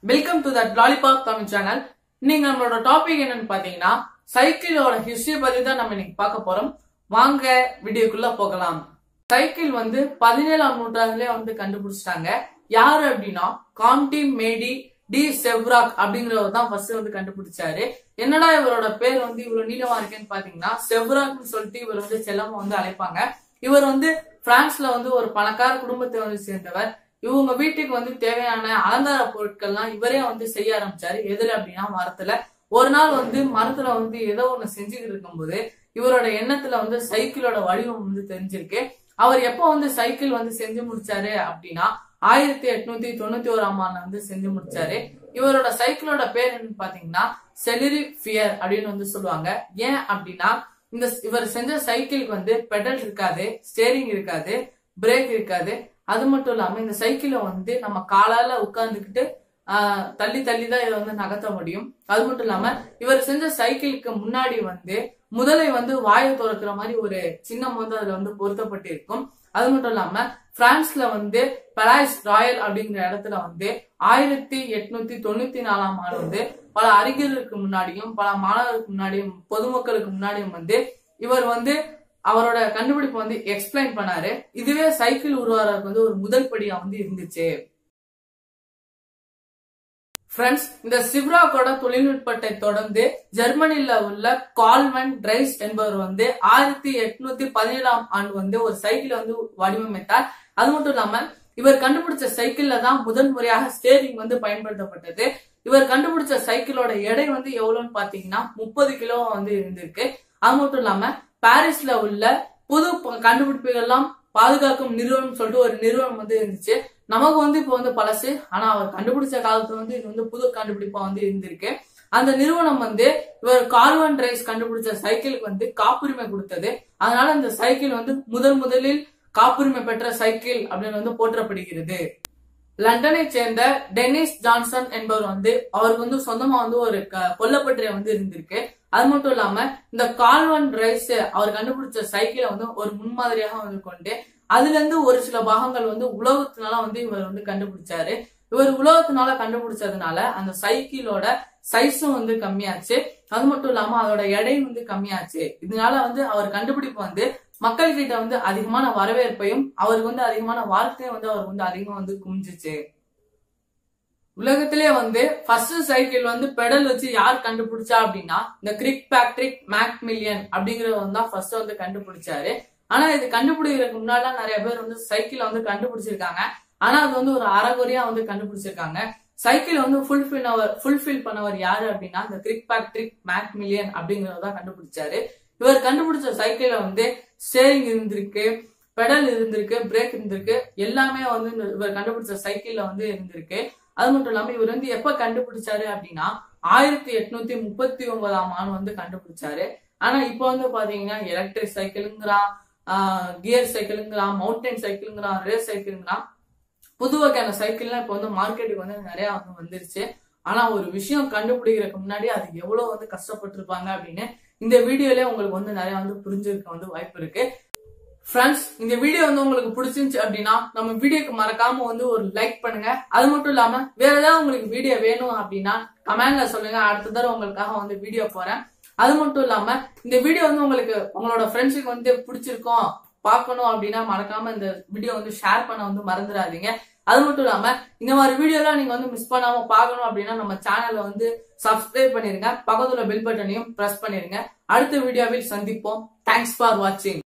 welcome to that lollipop Tamil channel நீங்க நம்மளோட topic என்னன்னு பாத்தீங்கன்னா சைக்கிளோட ஹிஸ்டரி பத்தி தான் நம்ம இன்னைக்கு பார்க்க போறோம் வாங்க வீடியோக்குள்ள போகலாம் சைக்கிள் வந்து பதினேழாம் நூற்றாண்டுலயே வந்து கண்டுபிடிச்சிட்டாங்க யாரு அப்படின்னா காம்டி மேடி டி செவ்ராக் அப்படிங்கிறவர் தான் ஃபர்ஸ்ட் வந்து கண்டுபிடிச்சாரு என்னடா இவரோட பேர் வந்து இவ்வளவு நீளமா இருக்கேன்னு பாத்தீங்கன்னா செவ்ராக்னு சொல்லிட்டு இவர் வந்து செல்லமா வந்து அழைப்பாங்க இவர் வந்து பிரான்ஸ்ல வந்து ஒரு பணக்கார குடும்பத்தை வந்து சேர்ந்தவர் இவங்க வீட்டுக்கு வந்து தேவையான அலங்கார பொருட்கள்லாம் இவரே வந்து செய்ய ஆரம்பிச்சாரு எதுல அப்படின்னா மரத்துல ஒரு நாள் வந்து மரத்துல வந்து ஏதோ ஒண்ணு செஞ்சுக்கிட்டு இருக்கும்போது இவரோட எண்ணத்துல வந்து சைக்கிளோட வடிவம் வந்து தெரிஞ்சிருக்கு அவர் எப்போ வந்து சைக்கிள் வந்து செஞ்சு முடிச்சாரு அப்படின்னா ஆயிரத்தி எட்நூத்தி தொண்ணூத்தி ஓராம் ஆண்டு வந்து செஞ்சு முடிச்சாரு இவரோட சைக்கிளோட பேர் என்னன்னு பாத்தீங்கன்னா செலிரி ஃபியர் அப்படின்னு வந்து சொல்லுவாங்க ஏன் அப்படின்னா இந்த இவர் செஞ்ச சைக்கிளுக்கு வந்து பெடல் இருக்காது ஸ்டேரிங் இருக்காது பிரேக் இருக்காது அது மட்டும் இல்லாம இந்த சைக்கிளை வந்து நம்ம காலால உட்கார்ந்துக்கிட்டு ஆஹ், தள்ளி தள்ளி தான் இதை வந்து நகர்த்த முடியும் அது மட்டும் இல்லாம இவர் செஞ்ச சைக்கிளுக்கு முன்னாடி வந்து முதலை வந்து வாயை திறக்கிற மாதிரி ஒரு சின்னம் வந்து அதுல வந்து பொருத்தப்பட்டிருக்கும் அது மட்டும் இல்லாம பிரான்ஸ்ல வந்து பலாய்ஸ் ராயல் அப்படிங்கிற இடத்துல வந்து ஆயிரத்தி எட்நூத்தி தொண்ணூத்தி நாலாம் ஆண்டு வந்து பல அறிஞர்களுக்கு முன்னாடியும் பல மாணவர்களுக்கு முன்னாடியும் பொதுமக்களுக்கு முன்னாடியும் வந்து இவர் வந்து அவரோட கண்டுபிடிப்பு வந்து எக்ஸ்பிளைன் பண்ணாரு இதுவே சைக்கிள் உருவாறதுக்கு வந்து ஒரு முதல் படியா வந்து இருந்துச்சு ஃப்ரெண்ட்ஸ் இந்த சிவ்ராக்கோட தொழில்நுட்பத்தை தொடர்ந்து ஜெர்மனில உள்ள கால்வன் டிரைஸ் என்பவர் வந்து ஆயிரத்தி எட்நூத்தி பதினேழாம் ஆண்டு வந்து ஒரு சைக்கிளை வந்து வடிவமைத்தார் அது மட்டும் இல்லாம இவர் கண்டுபிடிச்ச சைக்கிள்ல தான் முதல் முறையாக ஸ்டேரிங் வந்து பயன்படுத்தப்பட்டது இவர் கண்டுபிடிச்ச சைக்கிளோட எடை வந்து எவ்வளவுன்னு பாத்தீங்கன்னா முப்பது கிலோ வந்து இருந்திருக்கு அது மட்டும் இல்லாம பாரிஸ்ல உள்ள புது ப- கண்டுபிடிப்புகள்லாம் பாதுகாக்கும் நிறுவனம் சொல்லிட்டு ஒரு நிறுவனம் வந்து இருந்துச்சு நமக்கு வந்து இப்போ வந்து பழசு ஆனா அவர் கண்டுபிடிச்ச காலத்துல வந்து இது வந்து புது கண்டுபிடிப்பா வந்து இருந்திருக்கு அந்த நிறுவனம் வந்து இவர் கார்வன் ரைஸ் கண்டுபிடிச்ச சைக்கிளுக்கு வந்து காப்புரிமை கொடுத்தது அதனால இந்த சைக்கிள் வந்து முதல் முதலில் காப்புரிமை பெற்ற சைக்கிள் அப்படின்னு வந்து போற்றப்படுகிறது லண்டனை சேர்ந்த டென்னிஸ் ஜான்சன் என்பவர் வந்து அவருக்கு வந்து சொந்தமா வந்து ஒரு க- கொல்லப்பட்டறை வந்து இருந்திருக்கு அது மட்டும் இல்லாம இந்த கால்வன் ரைஸ் அவர் கண்டுபிடிச்ச சைக்கிளை வந்து ஒரு முன்மாதிரியாக வந்து கொண்டு அதுல இருந்து ஒரு சில பாகங்கள் வந்து உலோகத்தினால வந்து இவர் வந்து கண்டுபிடிச்சாரு இவர் உலோகத்தினால கண்டுபிடிச்சதுனால அந்த சைக்கிளோட சைஸும் வந்து கம்மியாச்சு அது மட்டும் இல்லாம அதோட எடையும் வந்து கம்மியாச்சு இதனால வந்து அவர் கண்டுபிடிப்பு வந்து மக்கள் கிட்ட வந்து அதிகமான வரவேற்பையும் அவருக்கு வந்து அதிகமான வாழ்க்கையும் வந்து அவருக்கு வந்து அதிகமா வந்து குமிஞ்சிச்சு உலகத்திலே வந்து ஃபர்ஸ்ட் சைக்கிள் வந்து பெடல் வச்சு யார் கண்டுபிடிச்சா அப்படின்னா இந்த கிரிக் பேக்ட்ரிக் மேக் மில்லியன் அப்படிங்கறவர் தான் ஃபர்ஸ்ட் வந்து கண்டுபிடிச்சாரு ஆனா இது கண்டுபிடிக்கிறதுக்கு முன்னாடி நிறைய பேர் வந்து சைக்கிளை வந்து கண்டுபிடிச்சிருக்காங்க ஆனா அது வந்து ஒரு அறகுறையா வந்து கண்டுபிடிச்சிருக்காங்க சைக்கிள் வந்து ஃபுல்ஃபில் ஃபுல்ஃபில் பண்ணவர் யாரு அப்படின்னா இந்த கிரிக் பேக்ட்ரிக் மேக் மில்லியன் அப்படிங்கறத தான் கண்டுபிடிச்சாரு இவர் கண்டுபிடிச்ச சைக்கிள்ல வந்து ஸ்டேரிங் இருந்திருக்கு பெடல் இருந்திருக்கு பிரேக் இருந்திருக்கு எல்லாமே வந்து இந்த இவர் கண்டுபிடிச்ச சைக்கிள்ல வந்து இருந்திருக்கு அது மட்டும் இல்லாம இவர் வந்து எப்ப கண்டுபிடிச்சாரு அப்படின்னா ஆயிரத்தி எட்நூத்தி முப்பத்தி ஒன்பதாம் ஆண்டு வந்து கண்டுபிடிச்சாரு ஆனா இப்போ வந்து பாத்தீங்கன்னா எலக்ட்ரிக் சைக்கிளுங்கிறான் கியர் சைக்கிளுங்கிறான் மவுண்டைன் சைக்கிளுங்கிறான் ரேஸ் சைக்கிளுங்கிறான் புது வகையான சைக்கிள்லாம் இப்போ வந்து மார்க்கெட்டுக்கு வந்து நிறைய வந்து வந்துருச்சு ஆனா ஒரு விஷயம் கண்டுபிடிக்கிறதுக்கு முன்னாடி அது எவ்வளவு வந்து கஷ்டப்பட்டிருப்பாங்க அப்படின்னு இந்த வீடியோலயே உங்களுக்கு வந்து நிறைய வந்து புரிஞ்சிருக்க வந்து வாய்ப்பு இருக்கு ஃப்ரெண்ட்ஸ் இந்த வீடியோ வந்து உங்களுக்கு பிடிச்சிருந்துச்சு அப்படின்னா நம்ம வீடியோக்கு மறக்காம வந்து ஒரு லைக் பண்ணுங்க அது மட்டும் இல்லாம வேற ஏதாவது உங்களுக்கு வீடியோ வேணும் அப்படின்னா கமெண்ட்ல சொல்லுங்க அடுத்த தடவை உங்களுக்காக வந்து வீடியோ போறேன் அது மட்டும் இல்லாம இந்த வீடியோ வந்து உங்களுக்கு உங்களோட ஃப்ரெண்ட்ஸுக்கு வந்து பிடிச்சிருக்கோம் பார்க்கணும் அப்படின்னா மறக்காம இந்த வீடியோ வந்து ஷேர் பண்ண வந்து மறந்துடாதீங்க அது மட்டும் இல்லாம இந்த மாதிரி வீடியோலாம் நீங்க வந்து மிஸ் பண்ணாம பார்க்கணும் அப்படின்னா நம்ம சேனலை வந்து சப்ஸ்கிரைப் பண்ணிருங்க பக்கத்துல பெல் பட்டனையும் பிரஸ் பண்ணிருங்க அடுத்த வீடியோவில் சந்திப்போம் தேங்க்ஸ் ஃபார் வாட்சிங்